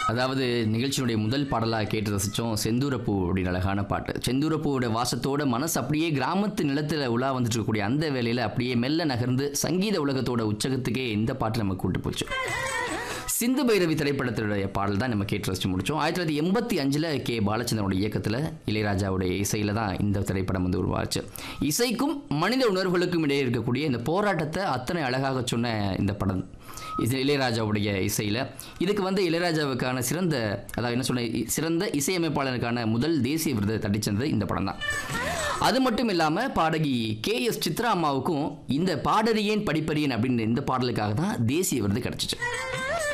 அதாவது நிகழ்ச்சியினுடைய முதல் பாடலாக கேட்டு ரசித்தோம் செந்தூரப்பூ அப்படின்னு அழகான பாட்டு செந்தூரப்பூவோட வாசத்தோட மனசு அப்படியே கிராமத்து நிலத்தில் உலா வந்துட்டு இருக்கக்கூடிய அந்த வேலையில் அப்படியே மெல்ல நகர்ந்து சங்கீத உலகத்தோட உச்சகத்துக்கே இந்த பாட்டு நம்ம கூட்டு போச்சு சிந்து பைரவி திரைப்படத்தினுடைய பாடல் தான் நம்ம கேட்டு ரசிச்சு முடிச்சோம் ஆயிரத்தி தொள்ளாயிரத்தி எண்பத்தி அஞ்சில் கே பாலச்சந்திரனுடைய இயக்கத்தில் இளையராஜாவுடைய இசையில் தான் இந்த திரைப்படம் வந்து உருவாச்சு இசைக்கும் மனித உணர்வுகளுக்கும் இடையே இருக்கக்கூடிய இந்த போராட்டத்தை அத்தனை அழகாக சொன்ன இந்த படம் இது இளையராஜாவுடைய இசையில் இதுக்கு வந்து இளையராஜாவுக்கான சிறந்த அதாவது என்ன சொன்ன இ- சிறந்த இசையமைப்பாளருக்கான முதல் தேசிய விருதை தட்டிச்சது இந்த படம் தான் அது மட்டும் இல்லாமல் பாடகி கே எஸ் சித்ரா அம்மாவுக்கும் இந்த பாடறியேன் படிப்பறியேன் அப்படின்னு இந்த பாடலுக்காக தான் தேசிய விருது கிடச்சிச்சு